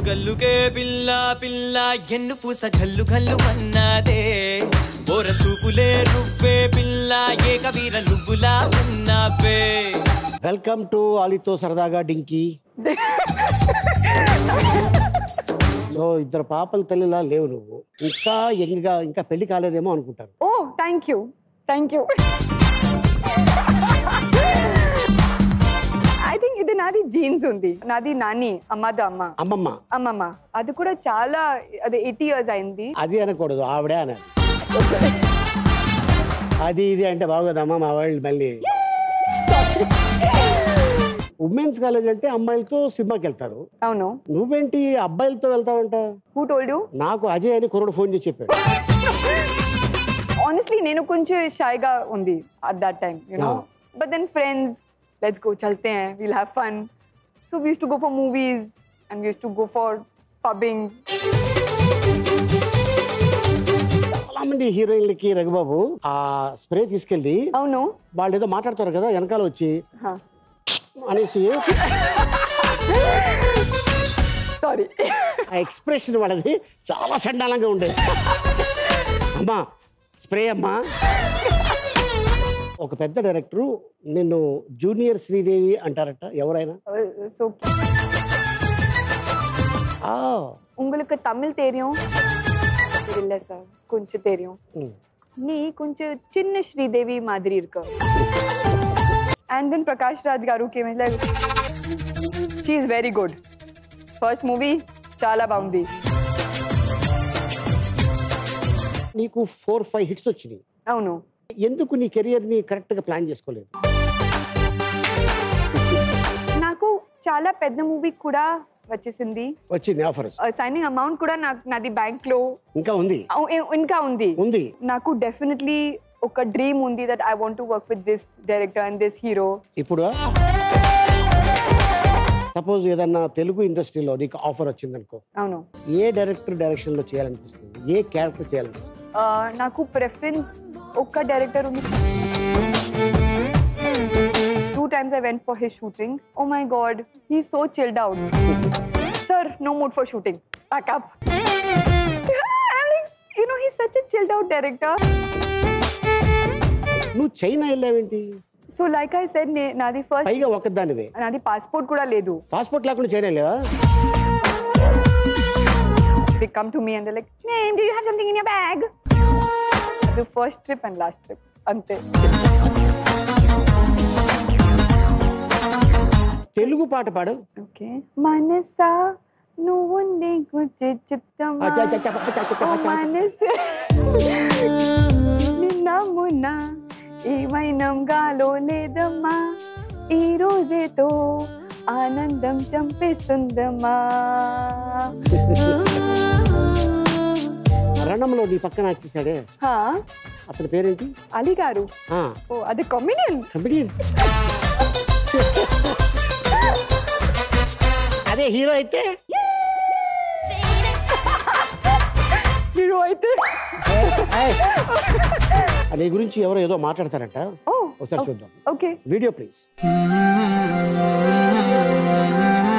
గల్లుకే పిల్ల పిల్ల ఎన్ను పూస గల్లు గల్లు అన్నదే బోర చూపులే రువ్వే పిల్ల ఏ కబీర నువ్వులా ఉన్నావే వెల్కమ్ టు ఆలితో సరదాగా డింకీ సో ఇద్దరు పాపల తల్లిలా లేవు నువ్వు ఇంకా యంగ్గా ఇంకా పెళ్లి కాలేదేమో అనుకుంటారు oh thank you thank you I think ఇది నాది జీన్స్ ఉంది నాది నాని అమ్మది అమ్మ అమ్మమ్మ అమ్మమ్మ అది కూడా చాలా అది ఎయిటీ ఇయర్స్ అయింది అది అనకూడదు ఆవిడే అనాలి అది ఇది అంటే బాగోదమ్మా మా వాళ్ళు మళ్ళీ ఉమెన్స్ కాలేజ్ అంటే అమ్మాయిలతో సినిమాకి వెళ్తారు అవును నువ్వేంటి అబ్బాయిలతో వెళ్తావంట హూ టోల్డ్ యూ నాకు అజయ్ అని కుర్రోడు ఫోన్ చేసి చెప్పాడు ఆనెస్ట్లీ నేను కొంచెం షైగా ఉంది at that time you know Yeah. But then friends let's go చల్తే हैं we'll have fun so we used to go for movies and we used to go for pubbing చాలా మంది హీరోయిన్లకి రఘుబాబు ఆ స్ప్రే తీసుకెళ్ళి అవును వాళ్ళు ఏదో మాట్లాడతారు కదా వెనకాల వచ్చి Huh. అనేసి సారీ ఆ ఎక్స్ప్రెషన్ వాళ్ళది చాలా చండాలంగా ఉండేది అమ్మా స్ప్రే అమ్మా ఒక పెద్ద డైరెక్టరు నిన్ను జూనియర్ శ్రీదేవి అంటారట ఎవరైనా సో ఆ, உங்களுக்கு தமிழ் தெரியும் இல்ல சார் கொஞ்சம் தெரியும் ఉమ్. நீ கொஞ்சம் சின்ன ஸ்ரீதேவி மாதிரி இருக்க అండ్ దెన్ ప్రకాష్ రాజ్ గారు came like she is very good first movie చాలా బాగుంది నీకు ఫోర్ ఫైవ్ హిట్స్ వచ్చినాయి అవును ఎందుకు నీ కెరియర్ని కరెక్ట్గా ప్లాన్ చేసుకోలేదు నాకు చాలా పెద్ద మూవీ కూడా వచ్చేసింది వచ్చింది ఆఫర్ సైనింగ్ అమౌంట్ కూడా నాకు నాది బ్యాంక్ లో ఇంకా ఉంది అవు- ఇ- ఇంకా ఉంది ఉంది నాకు డెఫినెట్లీ ఒక డ్రీమ్ ఉంది that I want to work with this director and this hero ఇప్పుడు సపోజ్ ఏదన్నా తెలుగు ఇండస్ట్రీలో నీకు ఆఫర్ వచ్చిందనుకో అవును ఏ డైరెక్టర్ డైరెక్షన్లో చేయాలనిపిస్తుంది ఏ క్యారెక్టర్ చేయాలనిపిస్తుంది ఆ, నాకు ప్రెఫరెన్స్ ఒక్క డైరెక్టర్ ఉంది two times I went for his shooting oh my god he so chilled out sir no mood for shooting pack up you know he such a chilled out director నువ్వు China వెళ్ళావేంటి so like I said నాది first పైగా ఒక్కదానివే నాది passport కూడా లేదు passport లేకుండా China వెళ్ళావా they come to me and like name do you have something in your bag అది first trip and last trip అంతే తెలుగు పాట పాడు ఓకే మనసా నువ్వుంది గుచ్చి చిత్తమా అచ్చా, అచ్చా, అచ్చా, అచ్చా, అచ్చా, ఓ అచ్చా. మనసు నిన్న మొన్న ఏమైనం గాలో లేదమ్మా ఈ రోజేతో ఆనందం చంపేస్తుందమ్మా రణంలో నీ పక్కన వచ్చేసాడే హా, అతని పేరేంటి అలీ గారు ఆ, ఓ అది కామెడియన్ comedian. అదే హీరో అయితే హీరో అయితే నీ గురించి ఎవరో ఏదో మాట్లాడతారంట ఓ ఒకసారి చూద్దాం ఓకే వీడియో ప్లీజ్